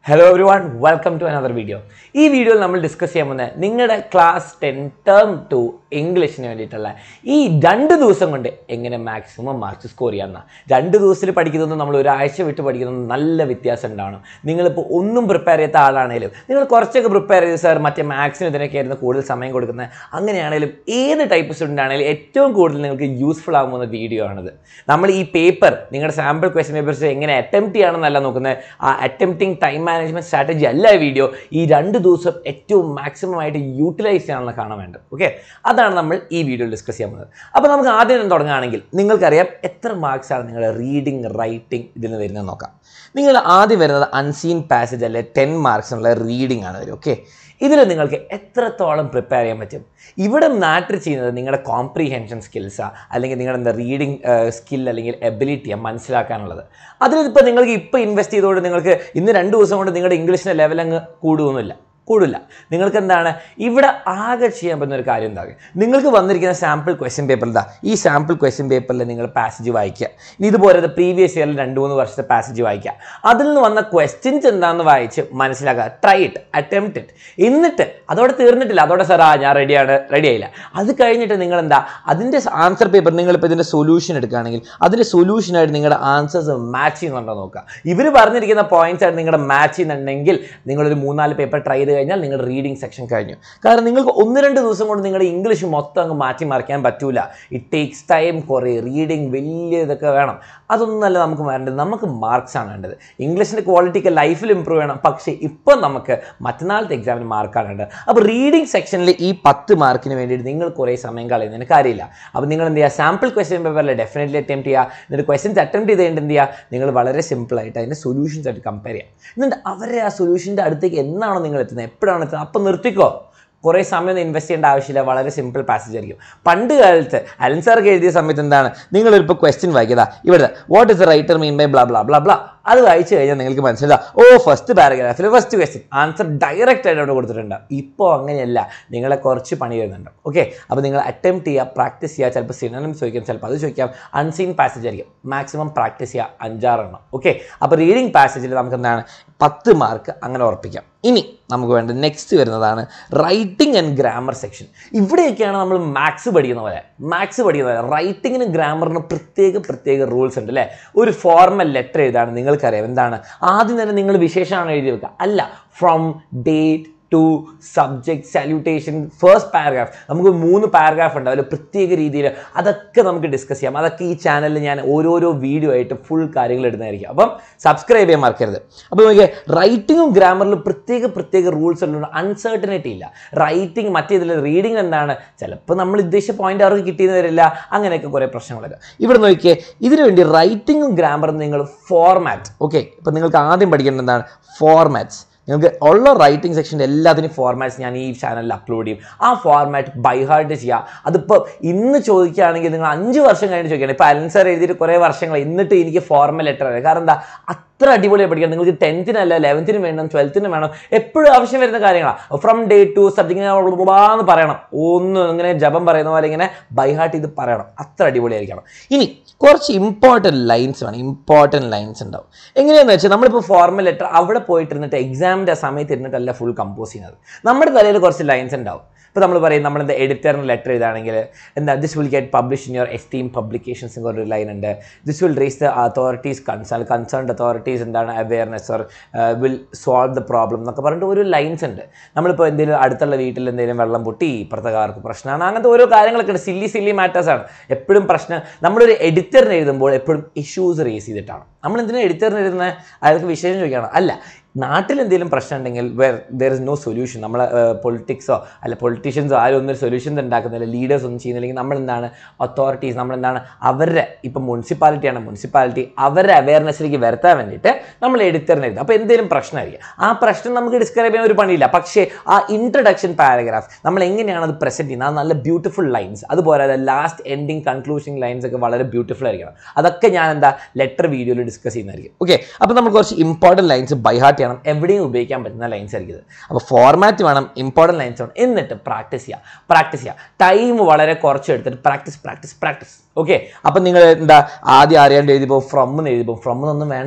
hello everyone welcome to another video ഈ വീഡിയോയിൽ നമ്മൾ ഡിസ്കസ് ചെയ്യാൻ പോകുന്നത് നിങ്ങളുടെ ക്ലാസ് ടെൻ ടേം ടു ഇംഗ്ലീഷിന് വേണ്ടിയിട്ടുള്ള ഈ രണ്ട് ദിവസം കൊണ്ട് എങ്ങനെ മാക്സിമം മാർക്ക് സ്കോർ ചെയ്യാമെന്ന രണ്ട് ദിവസത്തിൽ പഠിക്കുന്നതും നമ്മൾ ഒരാഴ്ച വിട്ട് പഠിക്കുന്നതും നല്ല വ്യത്യാസം ഉണ്ടാവണം നിങ്ങളിപ്പോൾ ഒന്നും പ്രിപ്പയർ ചെയ്യാത്ത ആളാണെങ്കിലും നിങ്ങൾ കുറച്ചൊക്കെ പ്രിപ്പയർ ചെയ്ത് സാർ മറ്റേ മാത്സിന് ഇതിനൊക്കെ ആയിരുന്നു കൂടുതൽ സമയം കൊടുക്കുന്നത് അങ്ങനെയാണെങ്കിലും ഏത് ടൈപ്പ് സ്റ്റുഡൻ്റ് ആണെങ്കിലും ഏറ്റവും കൂടുതൽ നിങ്ങൾക്ക് യൂസ്ഫുൾ ആകുന്ന വീഡിയോ ആണിത് നമ്മൾ ഈ പേപ്പർ നിങ്ങളുടെ സാമ്പിൾ ക്വസ്റ്റ്യൻ പേപ്പേഴ്സ് എങ്ങനെ അറ്റംപ്റ്റ് ചെയ്യണമെന്നല്ല നോക്കുന്നത് ആ അറ്റംപ്റ്റിംഗ് ടൈം മാനേജ്മെന്റ് സ്ട്രാറ്റജി അല്ല വീഡിയോ ഈ രണ്ട് ദിവസം ഏറ്റവും മാക്സിമം ആയിട്ട് യൂട്ടിലൈസ് ചെയ്യാനുള്ള കാണാൻ വേണ്ടത് ഓക്കെ അതാണ് നമ്മൾ ഈ വീഡിയോയിൽ ഡിസ്കസ് ചെയ്യാൻ പോകുന്നത് അപ്പോൾ നമുക്ക് ആദ്യം തന്നെ തുടങ്ങുകയാണെങ്കിൽ നിങ്ങൾക്കറിയാം എത്ര മാർക്സ് ആണ് നിങ്ങളുടെ റീഡിങ് റൈറ്റിംഗ് ഇതിൽ നിന്ന് വരുന്നത് നോക്കാം നിങ്ങൾ ആദ്യം വരുന്നത് അൺസീൻ പാസേജ് അല്ലെ ടെൻ മാർക്സ് ഉള്ള റീഡിംഗ് ആണ് വരും ഓക്കെ ഇതിൽ നിങ്ങൾക്ക് എത്രത്തോളം പ്രിപ്പയർ ചെയ്യാൻ പറ്റും ഇവിടെ മാറ്റർ ചെയ്യുന്നത് നിങ്ങളുടെ കോംപ്രിഹെൻഷൻ സ്കിൽസാ അല്ലെങ്കിൽ നിങ്ങളുടെ എന്താ റീഡിങ് സ്കിൽ അല്ലെങ്കിൽ എബിലിറ്റിയാ മനസ്സിലാക്കാനുള്ളത് അതിലിപ്പോൾ നിങ്ങൾക്ക് ഇപ്പോൾ ഇൻവെസ്റ്റ് ചെയ്തുകൊണ്ട് നിങ്ങൾക്ക് ഇന്ന് രണ്ട് ദിവസം കൊണ്ട് നിങ്ങളുടെ ഇംഗ്ലീഷിൻ്റെ ലെവൽ അങ്ങ് കൂടുകയൊന്നുമില്ല കൂടില്ല നിങ്ങൾക്ക് എന്താണ് ഇവിടെ ആകെ ചെയ്യാൻ പറ്റുന്ന ഒരു കാര്യം എന്താ നിങ്ങൾക്ക് വന്നിരിക്കുന്ന സാമ്പിൾ ക്വസ്റ്റ്യൻ പേപ്പർ എന്താ ഈ സാമ്പിൾ ക്വസ്റ്റ്യൻ പേപ്പറിൽ നിങ്ങൾ പാസേജ് വായിക്കുക ഇനി ഇതുപോലെ പ്രീവിയസ് ഇയറിൽ രണ്ട് മൂന്ന് വർഷത്തെ പാസേജ് വായിക്കുക അതിൽ നിന്ന് വന്ന ക്വസ്റ്റ്യൻസ് എന്താണെന്ന് വായിച്ച് മനസ്സിലാക്കുക ട്രൈ ഇറ്റ് അറ്റംപ്റ്റ് ഇറ്റ് എന്നിട്ട് അതോടെ തീർന്നിട്ടില്ല അതോടെ സാർ ആ ഞാൻ റെഡിയാണ് റെഡി ആയില്ല അത് കഴിഞ്ഞിട്ട് നിങ്ങൾ എന്താ അതിൻ്റെ ആൻസർ പേപ്പർ നിങ്ങളിപ്പോൾ ഇതിൻ്റെ സൊല്യൂഷൻ എടുക്കുകയാണെങ്കിൽ അതിൻ്റെ സൊല്യൂഷനായിട്ട് നിങ്ങളുടെ ആൻസേഴ്സ് മാച്ച് ചെയ്യുന്നുണ്ടോ നോക്കുക ഇവർ പറഞ്ഞിരിക്കുന്ന പോയിന്റ്സ് ആയിട്ട് നിങ്ങളുടെ മാച്ച് ചെയ്യുന്നുണ്ടെങ്കിൽ നിങ്ങളൊരു മൂന്നാല് പേപ്പർ ട്രൈ ചെയ്ത് കഴിഞ്ഞാൽ നിങ്ങളുടെ റീഡിംഗ് സെക്ഷൻ കഴിഞ്ഞു കാരണം നിങ്ങൾക്ക് ഒന്ന് രണ്ട് ദിവസം കൊണ്ട് നിങ്ങളുടെ ഇംഗ്ലീഷ് മൊത്തം അങ്ങ് മാറ്റി മറിക്കാൻ പറ്റൂല ഇറ്റ് ടേക്സ് ടൈം കുറേ റീഡിങ് വലിയ ഇതൊക്കെ വേണം അതൊന്നല്ല നമുക്ക് വേണ്ടത് നമുക്ക് മാർക്സ് ആണ് വേണ്ടത് ഇംഗ്ലീഷിൻ്റെ ക്വാളിറ്റിക്ക് ലൈഫിൽ ഇമ്പ്രൂവ് ചെയ്യണം പക്ഷേ ഇപ്പം നമുക്ക് മറ്റന്നാളത്തെ എക്സാമിന് മാർക്കാണ് വേണ്ടത് അപ്പോൾ റീഡിംഗ് സെക്ഷനിൽ ഈ പത്ത് മാർക്കിന് വേണ്ടിയിട്ട് നിങ്ങൾ കുറേ സമയം കളയുന്നതിന് കാര്യമില്ല അപ്പോൾ നിങ്ങൾ എന്ത് ചെയ്യുക സാമ്പിൾ ക്വസ്റ്റ്യൻ പേപ്പറിൽ ഡെഫിനറ്റ്ലി അറ്റംപ്റ്റ് ചെയ്യുക എന്നിട്ട് ക്വസ്റ്റ്യൻസ് അറ്റംപ്റ്റ് ചെയ്ത് കഴിഞ്ഞിട്ട് എന്ത് ചെയ്യുക നിങ്ങൾ വളരെ സിമ്പിളായിട്ട് അതിൻ്റെ സൊല്യൂഷൻസ് ആയിട്ട് കമ്പയർ ചെയ്യുക എന്നിട്ട് അവരെ ആ സൊല്യൂഷൻ്റെ അടുത്തേക്ക് എന്നാണോ നിങ്ങൾ എത്തുന്നത് എപ്പോഴാണ് എത്തുന്നത് അപ്പം നിർത്തിക്കോ കുറേ സമയം ഇൻവെസ്റ്റ് ചെയ്യേണ്ട ആവശ്യമില്ല വളരെ സിമ്പിൾ പാസേജ് ആയിരിക്കും പണ്ട് കാലത്ത് അലൻ സാർക്ക് എഴുതിയ സമയത്ത് എന്താണ് നിങ്ങളിപ്പോൾ ക്വസ്റ്റ്യൻ വായിക്കതാ ഇവിടെ what is the writer mean by blah blah blah blah അത് വായിച്ചു കഴിഞ്ഞാൽ നിങ്ങൾക്ക് മനസ്സിലാവും ഓ ഫസ്റ്റ് പാരഗ്രാഫിൽ ഫസ്റ്റ് ക്വസ്റ്റ്യൻ ആൻസർ ഡയറക്റ്റ് ആയിട്ട് അവിടെ കൊടുത്തിട്ടുണ്ട് ഇപ്പോൾ അങ്ങനെയല്ല നിങ്ങളെ കുറച്ച് പണി വരുന്നുണ്ട് ഓക്കെ അപ്പോൾ നിങ്ങൾ അറ്റംപ്റ്റ് ചെയ്യുക പ്രാക്ടീസ് ചെയ്യുക ചിലപ്പോൾ സിനനം ചോദിക്കാം ചിലപ്പോൾ അത് ചോദിക്കാം അൺസീൻ പാസേജ് ആയിരിക്കും മാക്സിമം പ്രാക്ടീസ് ചെയ്യുക അഞ്ചാറെണ്ണം ഓക്കെ അപ്പോൾ റീഡിംഗ് പാസേജിൽ നമുക്ക് എന്താണ് പത്ത് മാർക്ക് അങ്ങനെ ഉറപ്പിക്കാം ഇനി നമുക്ക് വേണ്ട നെക്സ്റ്റ് വരുന്നതാണ് റൈറ്റിംഗ് ആൻഡ് ഗ്രാമർ സെക്ഷൻ ഇവിടെയൊക്കെയാണ് നമ്മൾ മാത്സ് പഠിക്കുന്ന പോലെ മാത്സ് പഠിക്കുന്ന പോലെ റൈറ്റിങ്ങിനും ഗ്രാമറിനും പ്രത്യേക പ്രത്യേക റൂൾസ് ഉണ്ട് അല്ലേ ഒരു ഫോർമൽ ലെറ്റർ എഴുതാണ് നിങ്ങൾക്കറിയാം എന്താണ് ആദ്യം തന്നെ നിങ്ങൾ വിശേഷമാണ് എഴുതി വെക്കുക അല്ല from date to subject salutation first paragraph നമുക്ക് മൂന്ന് പാരഗ്രാഫ് ഉണ്ട് അതിൽ പ്രത്യേക രീതിയിൽ അതൊക്കെ നമുക്ക് ഡിസ്കസ് ചെയ്യാം അതൊക്കെ ഈ ചാനലിൽ ഞാൻ ഓരോരോ വീഡിയോ ആയിട്ട് ഫുൾ കാര്യങ്ങൾ ഇടുന്നതായിരിക്കും അപ്പം സബ്സ്ക്രൈബ് ചെയ്യാൻ മറക്കരുത് അപ്പോൾ നോക്കിയാൽ റൈറ്റിങ്ങും ഗ്രാമറിലും പ്രത്യേക പ്രത്യേക റൂൾസ് ഉണ്ട് അൺസർട്ടനിറ്റി ഇല്ല റൈറ്റിംഗ് മറ്റേതിൽ റീഡിംഗ് എന്താണ് ചിലപ്പോൾ നമ്മൾ ഉദ്ദേശിച്ച പോയിന്റ് അവർക്ക് കിട്ടിയെന്ന് വരില്ല അങ്ങനെയൊക്കെ കുറേ പ്രശ്നങ്ങളൊക്കെ ഇവിടെ നോക്കിയേ ഇതിനു വേണ്ടി റൈറ്റിങ്ങും ഗ്രാമറും നിങ്ങൾ ഫോർമാറ്റ് ഓക്കെ ഇപ്പം നിങ്ങൾക്ക് ആദ്യം പഠിക്കേണ്ടത് എന്താണ് ഫോർമാറ്റ്സ് നിങ്ങൾക്ക് ഉള്ള റൈറ്റിംഗ് സെക്ഷൻ്റെ എല്ലാത്തിനും ഫോർമാറ്റ്സ് ഞാൻ ഈ ചാനലിൽ അപ്ലോഡ് ചെയ്യും ആ ഫോർമാറ്റ് ബൈ ഹാർട്ട് ചെയ്യുക അതിപ്പോൾ ഇന്ന് ചോദിക്കുകയാണെങ്കിൽ നിങ്ങൾ അഞ്ച് വർഷം കഴിഞ്ഞ് ചോദിക്കണം ഇപ്പോൾ അലൻ സാർ എഴുതിയിട്ട് കുറേ വർഷങ്ങൾ എന്നിട്ട് എനിക്ക് ഫോർമൽ ലെറ്റർ അറിയാം കാരണം എന്താ അത്ര അടിപൊളിയായി പഠിക്കണം നിങ്ങൾക്ക് ടെൻത്തിനല്ല ലെവൻത്തിന് വേണം ട്വൽത്തിന് വേണം എപ്പോഴും ആവശ്യം വരുന്ന കാര്യങ്ങളാണ് ഫ്രം ഡേ ടു സബ്ജക്ട് എന്ന് പറയണം ഒന്ന് ഇങ്ങനെ ജപം പറയുന്ന പോലെ ഇങ്ങനെ ബൈ ഹാർട്ട് ഇത് പറയണം അത്ര അടിപൊളിയായിരിക്കണം ഇനി കുറച്ച് ഇമ്പോർട്ടൻറ്റ് ലൈൻസ് വേണം ഇമ്പോർട്ടൻറ്റ് ലൈൻസ് ഉണ്ടാവും എങ്ങനെയാണെന്ന് വെച്ചാൽ നമ്മളിപ്പോൾ ഫോർമൽ ലെറ്റർ അവിടെ പോയിട്ടിരുന്നിട്ട് എക്സാമിൻ്റെ സമയത്ത് ഇരുന്നിട്ടല്ല ഫുൾ കമ്പോസ് ചെയ്യുന്നത് നമ്മുടെ തലയിൽ കുറച്ച് ലൈൻസ് ഉണ്ടാവും ഇപ്പോൾ നമ്മൾ പറയും നമ്മൾ എന്താ എഡിറ്ററിന് ലെറ്റർ എഴുതാണെങ്കിൽ എന്താ this will get publish in your esteem publications ഒരു ലൈൻ ഉണ്ട് this will raise the authorities concern concerned authorities എന്താണ് awareness or will solve the problem എന്നൊക്കെ പറഞ്ഞിട്ട് ഒരു ലൈൻസ് ഉണ്ട് നമ്മളിപ്പോൾ എന്തെങ്കിലും അടുത്തുള്ള വീട്ടിൽ എന്തെങ്കിലും വെള്ളം പൊട്ടി ഇപ്പുറത്തുകാർക്ക് പ്രശ്നമാണ് അങ്ങനത്തെ ഓരോ കാര്യങ്ങളൊക്കെ ഉണ്ട് സില്ലി സില്ലി മാറ്റേഴ്സ് ആണ് എപ്പോഴും പ്രശ്നം നമ്മളൊരു എഡിറ്ററിന് എഴുതുമ്പോൾ എപ്പോഴും ഇഷ്യൂസ് റേസ് ചെയ്തിട്ടാണ് നമ്മൾ എന്തിനാണ് എഡിറ്ററിന് എഴുതുന്നത് അയാൾക്ക് വിശേഷം ചോദിക്കണം അല്ല നാട്ടിൽ എന്തെങ്കിലും പ്രശ്നം ഉണ്ടെങ്കിൽ where there is no solution നമ്മൾ പൊളിറ്റിക്സോ അല്ല പൊളിറ്റീഷ്യൻസോ ആരും ഒന്നും സൊല്യൂഷൻസ് ഉണ്ടാക്കുന്നില്ല ലീഡേഴ്സ് ഒന്നും ചെയ്യുന്നില്ലെങ്കിൽ നമ്മൾ എന്താണ് അതോറിറ്റീസ് നമ്മൾ എന്താണ് അവരുടെ ഇപ്പം മുനിസിപ്പാലിറ്റിയാണ് മുനിസിപ്പാലിറ്റി അവരുടെ അവയർനെസ്സിലേക്ക് വരുത്താൻ വേണ്ടിയിട്ട് നമ്മൾ എഡിറ്ററിന് എഴുതും അപ്പോൾ എന്തെങ്കിലും പ്രശ്നമായിരിക്കും ആ പ്രശ്നം നമുക്ക് ഡിസ്ക്രൈബ് ചെയ്യാൻ ഒരു പണിയില്ല പക്ഷേ ആ ഇൻട്രഡക്ഷൻ പാരഗ്രാഫ് നമ്മൾ എങ്ങനെയാണ് അത് പ്രസൻറ്റ് ചെയ്യുന്നത് അത് നല്ല ബ്യൂട്ടിഫുൾ ലൈൻസ് അതുപോലെ ലാസ്റ്റ് എൻഡിങ് കൺക്ലൂഷൻ ലൈൻസ് ഒക്കെ വളരെ ബ്യൂട്ടിഫുൾ ആയിരിക്കണം അതൊക്കെ ഞാൻ എന്താ ലെറ്റർ വീഡിയോയിൽ ഡിസ്കസ് ചെയ്യുന്നതായിരിക്കും ഓക്കെ അപ്പോൾ നമ്മൾ കുറച്ച് ഇമ്പോർട്ടൻറ്റ് ലൈൻസ് ബൈ ഹാർട്ട് ചെയ്യണം എവിടെയും ഉപയോഗിക്കാൻ പറ്റുന്ന ലൈൻസ് ആയിരിക്കും ഇത് അപ്പോൾ ഫോർമാറ്റ് വേണം ഇമ്പോർട്ടൻറ്റ് ലൈൻസ് വേണം എന്നിട്ട് പ്രാക്ടീസ് ചെയ്യുക പ്രാക്ടീസ് ചെയ്യുക ടൈം വളരെ കുറച്ച് എടുത്തിട്ട് പ്രാക്ടീസ് പ്രാക്ടീസ് പ്രാക്ടീസ് ഓക്കെ അപ്പം നിങ്ങൾ എന്താ ആദ്യം അറിയാണ്ട് എഴുതിയപ്പോൾ ഫ്രം എന്ന് എഴുതിയപ്പോൾ ഫ്രം എന്നൊന്നും വേണ്ട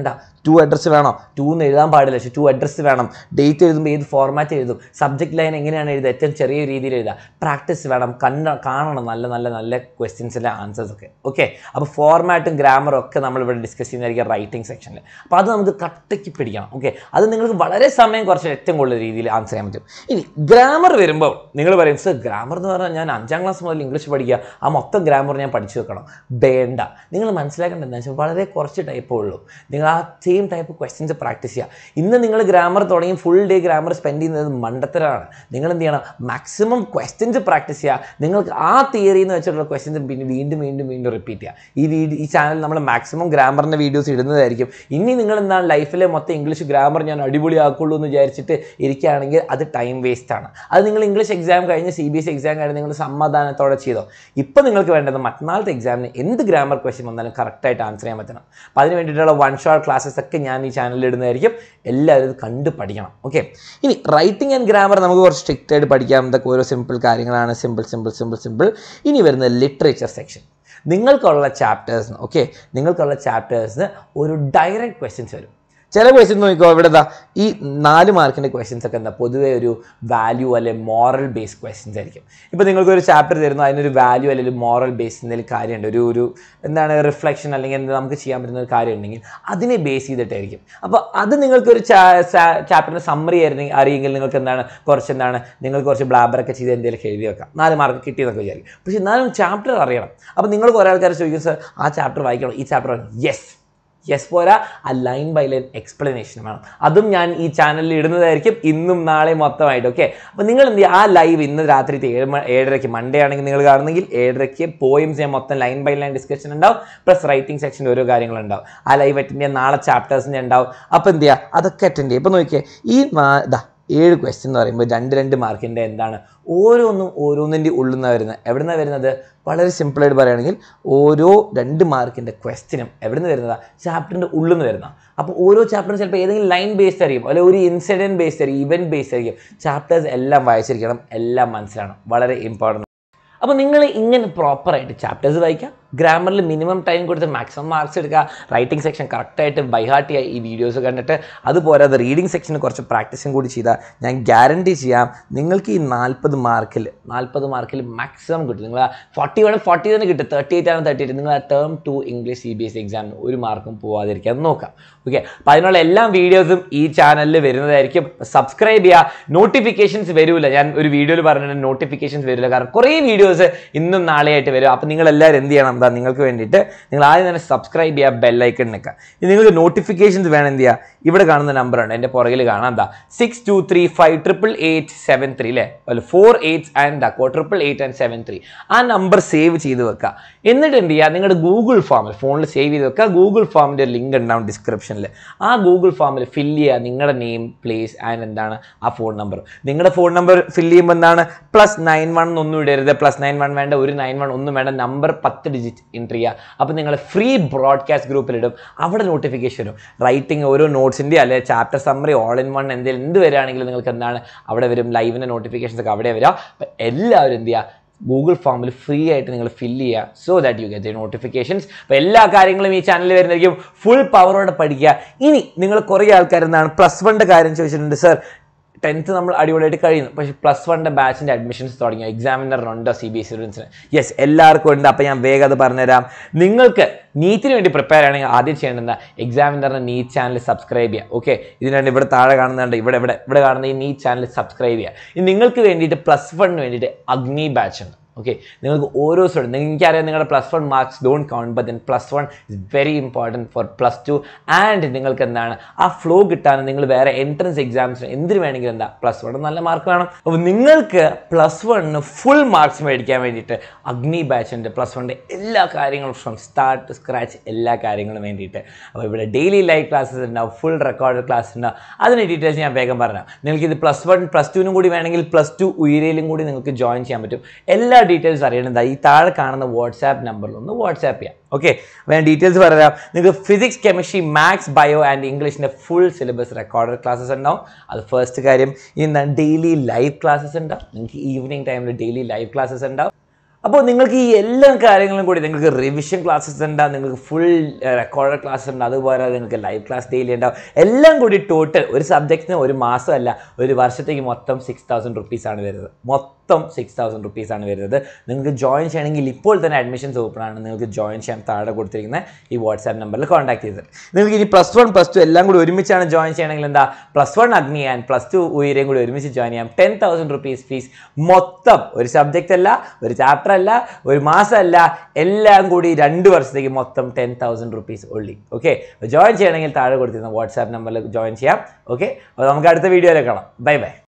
ടു അഡ്രസ്സ് വേണോ ടു എന്ന് എഴുതാൻ പാടില്ല പക്ഷേ ടു അഡ്രസ്സ് വേണം ഡേറ്റ് എഴുതുമ്പോൾ ഏത് ഫോർമാറ്റ് എഴുതും സബ്ജക്റ്റ് ലൈൻ എങ്ങനെയാണ് എഴുതുക ഏറ്റവും ചെറിയ രീതിയിൽ എഴുതുക പ്രാക്ടീസ് വേണം കണ്ട കാണണം നല്ല നല്ല നല്ല ക്വസ്റ്റ്യൻസിൻ്റെ ആൻസേഴ്സ് ഒക്കെ ഓക്കെ അപ്പോൾ ഫോർമാറ്റും ഗ്രാമറും ഒക്കെ നമ്മൾ ഇവിടെ ഡിസ്കസ് ചെയ്യുന്നതായിരിക്കും റൈറ്റിംഗ് സെക്ഷനിൽ അപ്പോൾ അത് നമുക്ക് കട്ടയ്ക്ക് പിടിക്കണം ഓക്കെ അത് നിങ്ങൾക്ക് വളരെ സമയം കുറച്ച് ഏറ്റവും കൂടുതൽ രീതിയിൽ ആൻസർ ചെയ്യാൻ പറ്റും ഇനി ഗ്രാമർ വരുമ്പോൾ നിങ്ങൾ പറയും സർ ഗ്രാമർ എന്ന് പറഞ്ഞാൽ ഞാൻ അഞ്ചാം ക്ലാസ് മുതൽ ഇംഗ്ലീഷ് പഠിക്കുക ആ മൊത്തം ഗ്രാമർ ഞാൻ പഠിച്ചു വെക്കണം വേണ്ട നിങ്ങൾ മനസ്സിലാക്കേണ്ടത് എന്താ വെച്ചാൽ വളരെ കുറച്ച് ടൈപ്പേ ഉള്ളൂ നിങ്ങൾ ആ സെയിം ടൈപ്പ് ക്വസ്റ്റ്യൻസ് പ്രാക്ടീസ് ചെയ്യുക ഇന്ന് നിങ്ങൾ ഗ്രാമർ തുടങ്ങി ഫുൾ ഡേ ഗ്രാമർ സ്പെൻഡ് ചെയ്യുന്നത് മണ്ടത്തരമാണ് നിങ്ങൾ എന്ത് ചെയ്യണം മാക്സിമം ക്വസ്റ്റ്യൻസ് പ്രാക്ടീസ് ചെയ്യുക നിങ്ങൾക്ക് ആ തിയറി എന്ന് വെച്ചിട്ടുള്ള ക്വസ്റ്റ്യൻസ് പിന്നെ വീണ്ടും വീണ്ടും വീണ്ടും റിപ്പീറ്റ് ചെയ്യുക ഈ വീഡിയോ ഈ ചാനൽ നമ്മൾ മാക്സിമം ഗ്രാമറിൻ്റെ വീഡിയോസ് ഇടുന്നതായിരിക്കും ഇനി നിങ്ങൾ എന്താണ് ലൈഫിലെ മൊത്തം ഇംഗ്ലീഷ് ഗ്രാമർ ഞാൻ അടിപൊളിയാക്കുള്ളൂ എന്ന് വിചാരിച്ചിട്ട് ഇരിക്കുകയാണെങ്കിൽ അത് ടൈം വേസ്റ്റ് ആണ് അത് നിങ്ങൾ ഇംഗ്ലീഷ് എക്സാം കഴിഞ്ഞ് സി ബി എസ് എക്സാം കഴിഞ്ഞ് നിങ്ങൾ സമാധാനത്തോടെ ചെയ്തോ ഇപ്പം നിങ്ങൾക്ക് വേണ്ടത് മറ്റന്നാളത്തെ എക്സാമിന് എന്ത് ഗ്രാമർ ക്വസ്റ്റ്യൻ വന്നാലും കറക്റ്റായിട്ട് ആൻസർ ചെയ്യാൻ പറ്റണം അപ്പോൾ അതിന് വേണ്ടിയിട്ടുള്ള വൺ ഷോട്ട് ക്ലാസ്സസ് ഒക്കെ ഞാൻ ഈ ചാനലിൽ ഇടുന്നതായിരിക്കും എല്ലാവരും ഇത് കണ്ട് പഠിക്കണം ഓക്കെ ഇനി റൈറ്റിംഗ് ആൻഡ് ഗ്രാമർ നമുക്ക് കുറച്ച് സ്ട്രിക്റ്റ് ആയിട്ട് പഠിക്കാം ഇതൊക്കെ ഓരോ സിമ്പിൾ കാര്യങ്ങളാണ് സിമ്പിൾ സിമ്പിൾ സിമ്പിൾ സിമ്പിൾ ഇനി വരുന്ന ലിറ്ററേച്ചർ സെക്ഷൻ നിങ്ങൾക്കുള്ള ചാപ്റ്റേഴ്സിന് ഓക്കെ നിങ്ങൾക്കുള്ള ചാപ്റ്റേഴ്സിന് ഒരു ഡയറക്റ്റ് ക്വസ്റ്റ്യൻസ് വരും ചില ക്വസ്റ്റ്യൻ നോക്കിക്കോ ഇവിടെ ദാ ഈ നാല് മാർക്കിൻ്റെ ക്വസ്റ്റ്യൻസ് ഒക്കെ എന്താ പൊതുവേ ഒരു വാല്യൂ അല്ലെ മോറൽ ബേസ്ഡ് ക്വസ്റ്റ്യൻസ് ആയിരിക്കും ഇപ്പോൾ നിങ്ങൾക്ക് ഒരു ചാപ്റ്റർ തരുന്നു അതിനൊരു വാല്യൂ അല്ലെങ്കിൽ മോറൽ ബേസ് എന്തെങ്കിലും കാര്യമുണ്ട് ഒരു ഒരു എന്താണ് റിഫ്ലക്ഷൻ അല്ലെങ്കിൽ എന്ത് നമുക്ക് ചെയ്യാൻ പറ്റുന്ന ഒരു കാര്യം ഉണ്ടെങ്കിൽ അതിനെ ബേസ് ചെയ്തിട്ടായിരിക്കും അപ്പോൾ അത് നിങ്ങൾക്ക് ഒരു ചാപ്റ്ററിൻ്റെ സമ്മറി ആയിരുന്നെങ്കിൽ അറിയെങ്കിൽ നിങ്ങൾക്ക് എന്താണ് കുറച്ച് എന്താണ് നിങ്ങൾ കുറച്ച് ബ്ലാബറൊക്കെ ചെയ്ത് എന്തെങ്കിലും എഴുതി വെക്കാം നാല് മാർക്ക് കിട്ടിയെന്നൊക്കെ വിചാരിക്കും പക്ഷേ എന്നാലും ചാപ്റ്റർ അറിയണം അപ്പോൾ നിങ്ങൾ കുറേ ആൾക്കാർ ചോദിക്കും സർ ആ ചാപ്റ്റർ വായിക്കണം ഈ ചാപ്റ്റർ യെസ് യെസ് പോരാ ആ ലൈൻ ബൈ ലൈൻ എക്സ്പ്ലനേഷൻ വേണം അതും ഞാൻ ഈ ചാനലിൽ ഇടുന്നതായിരിക്കും ഇന്നും നാളെ മൊത്തമായിട്ട് ഓക്കെ അപ്പോൾ നിങ്ങൾ എന്ത് ചെയ്യുക ആ ലൈവ് ഇന്ന് രാത്രി ഏഴ് മ- ഏഴരയ്ക്ക് മൺഡേ ആണെങ്കിൽ നിങ്ങൾ കാണുന്നെങ്കിൽ ഏഴരയ്ക്ക് പോയിംസ് ഞാൻ മൊത്തം ലൈൻ ബൈ ലൈൻ ഡിസ്കഷൻ ഉണ്ടാവും പ്ലസ് റൈറ്റിംഗ് സെക്ഷൻ്റെ ഓരോ കാര്യങ്ങളുണ്ടാവും ആ ലൈവ് അറ്റൻഡ് ചെയ്യാൻ നാളെ ചാപ്റ്റേഴ്സിൻ്റെ ഉണ്ടാവും അപ്പോൾ എന്ത് ചെയ്യുക അതൊക്കെ അറ്റൻഡ് ചെയ്യുക ഇപ്പോൾ നോക്കിയേ ഈ നാ- ദാ ഏഴ് ക്വസ്റ്റ്യൻ എന്ന് പറയുമ്പോൾ രണ്ട് രണ്ട് മാർക്കിൻ്റെ എന്താണ് ഓരോന്നും ഓരോന്നിൻ്റെ ഉള്ളിൽ നിന്നാണ് വരുന്നത് എവിടെ നിന്നാണ് വരുന്നത് വളരെ സിമ്പിളായിട്ട് പറയുകയാണെങ്കിൽ ഓരോ രണ്ട് മാർക്കിൻ്റെ ക്വസ്റ്റ്യനും എവിടെ നിന്ന് വരുന്നതാണ് ചാപ്റ്ററിൻ്റെ ഉള്ളിൽ നിന്ന് വരുന്ന അപ്പോൾ ഓരോ ചാപ്റ്ററും ചിലപ്പോൾ ഏതെങ്കിലും ലൈൻ ബേസ്ഡ് ആയിരിക്കും അല്ലെങ്കിൽ ഒരു ഇൻസിഡൻറ്റ് ബേസ്ഡ് ആയിരിക്കും ഇവൻറ്റ് ബേസ്ഡ് ആയിരിക്കും ചാപ്റ്റേഴ്സ് എല്ലാം വായിച്ചിരിക്കണം എല്ലാം മനസ്സിലാണ് വളരെ ഇമ്പോർട്ടൻ്റ് അപ്പോൾ നിങ്ങൾ ഇങ്ങനെ പ്രോപ്പറായിട്ട് ചാപ്റ്റേഴ്സ് വായിക്കുക ഗ്രാമറിൽ മിനിമം ടൈം കൊടുത്ത് മാക്സിമം മാർക്സ് എടുക്കുക റൈറ്റിംഗ് സെക്ഷൻ കറക്റ്റായിട്ട് ബൈഹാർട്ട് ചെയ്യുക ഈ വീഡിയോസ് കണ്ടിട്ട് അതുപോരാതെ റീഡിംഗ് സെക്ഷന് കുറച്ച് പ്രാക്ടീസും കൂടി ചെയ്താൽ ഞാൻ ഗ്യാരണ്ടി ചെയ്യാം നിങ്ങൾക്ക് ഈ നാൽപ്പത് മാർക്കിൽ നാൽപ്പത് മാർക്കിൽ മാക്സിമം കിട്ടും നിങ്ങൾ ഫോർട്ടി വേണം ഫോർട്ടി തന്നെ കിട്ടും തേർട്ടി എയ്റ്റ് ആണ് തേർട്ടി എയ്റ്റ് നിങ്ങൾ ആ term two English C B S എക്സാമിന് ഒരു മാർക്കും പോവാതിരിക്കാൻ നോക്കാം ഓക്കെ അപ്പോൾ അതിനുള്ള എല്ലാ വീഡിയോസും ഈ ചാനലിൽ വരുന്നതായിരിക്കും സബ്സ്ക്രൈബ് ചെയ്യുക നോട്ടിഫിക്കേഷൻസ് വരില്ല ഞാൻ ഒരു വീഡിയോയിൽ പറഞ്ഞിട്ട് നോട്ടിഫിക്കേഷൻസ് വരില്ല കാരണം കുറേ വീഡിയോസ് ഇന്നും നാളെയായിട്ട് വരും അപ്പോൾ നിങ്ങൾ എല്ലാവരും എന്ത് ചെയ്യണം എന്താ നിങ്ങൾക്ക് വേണ്ടിയിട്ട് നിങ്ങൾ ആദ്യം തന്നെ സബ്സ്ക്രൈബ് ചെയ്യുക ബെല്ലൈക്കൺ നിൽക്കുക ഇനി നിങ്ങൾക്ക് നോട്ടിഫിക്കേഷൻസ് വേണം എന്ത് ചെയ്യുക ഇവിടെ കാണുന്ന നമ്പറുണ്ട് എൻ്റെ പുറകിൽ കാണാം എന്താ six two three five triple eight seven three അല്ലേ അല്ല ഫോർ എയ്റ്റ് ആൻഡ് ദാക്കോ triple eight and seven three ആ നമ്പർ സേവ് ചെയ്ത് വെക്കുക എന്നിട്ട് എന്ത് ചെയ്യുക നിങ്ങളുടെ ഗൂഗിൾ ഫോമിൽ ഫോണിൽ സേവ് ചെയ്ത് വെക്കുക ഗൂഗിൾ ഫോമിൻ്റെ ലിങ്ക് ഉണ്ടാവും ഡിസ്ക്രിപ്ഷനിൽ ആ ഗൂഗിൾ ഫോമിൽ ഫില്ല് ചെയ്യുക നിങ്ങളുടെ നെയിം പ്ലേസ് ആൻഡ് എന്താണ് ആ ഫോൺ നമ്പർ നിങ്ങളുടെ ഫോൺ നമ്പർ ഫില്ല് ചെയ്യുമ്പോൾ എന്താണ് പ്ലസ് നയൻ വൺ ഒന്നും ഇടരുത് പ്ലസ് നയൻ വൺ വേണ്ട ഒരു നയൻ വൺ ഒന്നും വേണ്ട നമ്പർ പത്ത് ഡിജിറ്റ് എൻട്രി ചെയ്യുക അപ്പോൾ നിങ്ങൾ ഫ്രീ ബ്രോഡ്കാസ്റ്റ് ഗ്രൂപ്പിലിടും അവിടെ നോട്ടിഫിക്കേഷൻ വരും റൈറ്റിംഗ് ഓരോ നോട്ട്സിൻ്റെ അല്ലെ chapter summary all in one എന്തെങ്കിലും എന്ത് വരികയാണെങ്കിലും നിങ്ങൾക്ക് എന്താണ് അവിടെ വരും ലൈവിൻ്റെ നോട്ടിഫിക്കേഷൻസ് ഒക്കെ അവിടെ വരിക അപ്പോൾ എല്ലാവരും എന്ത് ചെയ്യുക ഗൂഗിൾ ഫോമിൽ ഫ്രീ ആയിട്ട് നിങ്ങൾ ഫില്ല് ചെയ്യുക so that you get notifications അപ്പോൾ എല്ലാ കാര്യങ്ങളും ഈ ചാനലിൽ വരുന്നതായിരിക്കും ഫുൾ പവറോടെ പഠിക്കുക ഇനി നിങ്ങൾ കുറേ ആൾക്കാർ എന്താണ് പ്ലസ് വണ്ണിൻ്റെ കാര്യം ചോദിച്ചിട്ടുണ്ട് സർ ടെൻത്ത് നമ്മൾ അടിപൊളിയായിട്ട് കഴിയുന്നു പക്ഷേ പ്ലസ് വണ്ണിൻ്റെ ബാച്ചിൻ്റെ അഡ്മിഷൻസ് തുടങ്ങിയോ എക്സാമിനറിനുണ്ടോ സി ബി എസ് സ്റ്റുഡൻസിന് യെസ് എല്ലാവർക്കും ഉണ്ട് അപ്പോൾ ഞാൻ വേഗം അത് പറഞ്ഞുതരാം നിങ്ങൾക്ക് നീറ്റിന് വേണ്ടി പ്രിപ്പയർ ആണെങ്കിൽ ആദ്യം ചെയ്യേണ്ടത് എക്സാമിനറിന് നീറ്റ് ചാനൽ സബ്സ്ക്രൈബ് ചെയ്യുക ഓക്കെ ഇതിനാണ് ഇവിടെ താഴെ കാണുന്നുണ്ട് ഇവിടെ ഇവിടെ ഇവിടെ കാണുന്ന ഈ നീറ്റ് ചാനൽ സബ്സ്ക്രൈബ് ചെയ്യുക ഇനി നിങ്ങൾക്ക് വേണ്ടിയിട്ട് പ്ലസ് വണ്ണിന് വേണ്ടിയിട്ട് അഗ്നി ബാച്ച് ഉണ്ട് ഓക്കെ നിങ്ങൾക്ക് ഓരോ സ്റ്റുഡൻറ്റ് എനിക്കറിയാം നിങ്ങളുടെ plus one marks don't count but then plus one is very important for plus two and നിങ്ങൾക്ക് എന്താണ് ആ ഫ്ലോ കിട്ടാൻ നിങ്ങൾ വേറെ എൻട്രൻസ് എക്സാംസിന് എന്തിനു വേണമെങ്കിലും എന്താ പ്ലസ് വൺ നല്ല മാർക്ക് വേണം അപ്പോൾ നിങ്ങൾക്ക് പ്ലസ് വണ്ണിന് ഫുൾ മാർക്സ് മേടിക്കാൻ വേണ്ടിയിട്ട് അഗ്നി ബാച്ചിൻ്റെ പ്ലസ് വണ്ണിൻ്റെ എല്ലാ കാര്യങ്ങളും ഫ്രം സ്റ്റാർട്ട് ടു സ്ക്രാച്ച് എല്ലാ കാര്യങ്ങളും വേണ്ടിയിട്ട് അപ്പോൾ ഇവിടെ ഡെയിലി ലൈവ് ക്ലാസ്സസ് ഉണ്ടാവും ഫുൾ റെക്കോർഡ് ക്ലാസ് ഉണ്ടാവും അതിൻ്റെ ഡീറ്റെയിൽസ് ഞാൻ വേഗം പറഞ്ഞാൽ നിങ്ങൾക്ക് ഇത് പ്ലസ് വൺ പ്ലസ് ടുവിനും കൂടി വേണമെങ്കിൽ പ്ലസ് ടു ഉയരയിലും കൂടി നിങ്ങൾക്ക് ജോയിൻ ചെയ്യാൻ പറ്റും എല്ലാ ഡീറ്റെയിൽസ് അറിയണത് ഈ താഴെ കാണുന്ന വാട്സാപ്പ് നമ്പറിൽ ഒന്ന് വാട്സാപ്പ് ചെയ്യാം ഓക്കെ അപ്പോൾ ഞാൻ ഡീറ്റെയിൽസ് പറയാം നിങ്ങൾക്ക് physics chemistry maths bio and ഇംഗ്ലീഷിൻ്റെ ഫുൾ സിലബസ് റെക്കോർഡഡ് ക്ലാസ്സസ് ഉണ്ടാവും അത് ഫസ്റ്റ് കാര്യം ഇനി ഡെയിലി ലൈവ് ക്ലാസ്സസ് ഉണ്ടാവും നിങ്ങൾക്ക് ഈവനിങ് ടൈമിൽ ഡെയിലി ലൈവ് ക്ലാസ്സസ് ഉണ്ടാവും അപ്പോൾ നിങ്ങൾക്ക് ഈ എല്ലാ കാര്യങ്ങളും കൂടി നിങ്ങൾക്ക് റിവിഷൻ ക്ലാസ്സസ് ഉണ്ടാവും നിങ്ങൾക്ക് ഫുൾ റെക്കോർഡ് ക്ലാസ് ഉണ്ട് അതുപോലെ നിങ്ങൾക്ക് ലൈവ് ക്ലാസ് ഡെയിലി ഉണ്ടാവും എല്ലാം കൂടി ടോട്ടൽ ഒരു സബ്ജക്റ്റിന് ഒരു മാസമല്ല ഒരു വർഷത്തേക്ക് മൊത്തം സിക്സ് തൗസൻഡ് റുപ്പീസാണ് വരുന്നത് മൊത്തം സിക്സ് തൗസൻഡ് റുപ്പീസാണ് വരുന്നത് നിങ്ങൾക്ക് ജോയിൻ ചെയ്യണമെങ്കിൽ ഇപ്പോൾ തന്നെ അഡ്മിഷൻസ് ഓപ്പൺ ആണ് നിങ്ങൾക്ക് ജോയിൻ ചെയ്യാൻ താഴെ കൊടുത്തിരിക്കുന്ന ഈ വാട്സാപ്പ് നമ്പറിൽ കോൺടാക്ട് ചെയ്തത് നിങ്ങൾക്ക് ഇനി പ്ലസ് വൺ പ്ലസ് ടു എല്ലാം കൂടി ഒരുമിച്ചാണ് ജോയിൻ ചെയ്യണമെങ്കിൽ എന്താ plus one Agni and plus two ഉയരെയും കൂടി ഒരുമിച്ച് ജോയിൻ ചെയ്യാം ടെൻ തൗസൻഡ് റുപ്പീസ് ഫീസ് മൊത്തം ഒരു സബ്ജക്റ്റ് അല്ല ഒരു ചാപ്റ്റർ അല്ല ഒരു മാസമല്ല എല്ലാം കൂടി രണ്ട് വർഷത്തേക്ക് മൊത്തം ടെൻ തൗസൻഡ് റുപ്പീസ് ഉള്ളി ഓക്കെ ജോയിൻ ചെയ്യണമെങ്കിൽ താഴെ കൊടുത്തിരുന്ന വാട്സാപ്പ് നമ്പറിൽ ജോയിൻ ചെയ്യാം ഓക്കെ അപ്പോൾ നമുക്ക് അടുത്ത വീഡിയോയിൽ കാണാം ബൈ ബൈ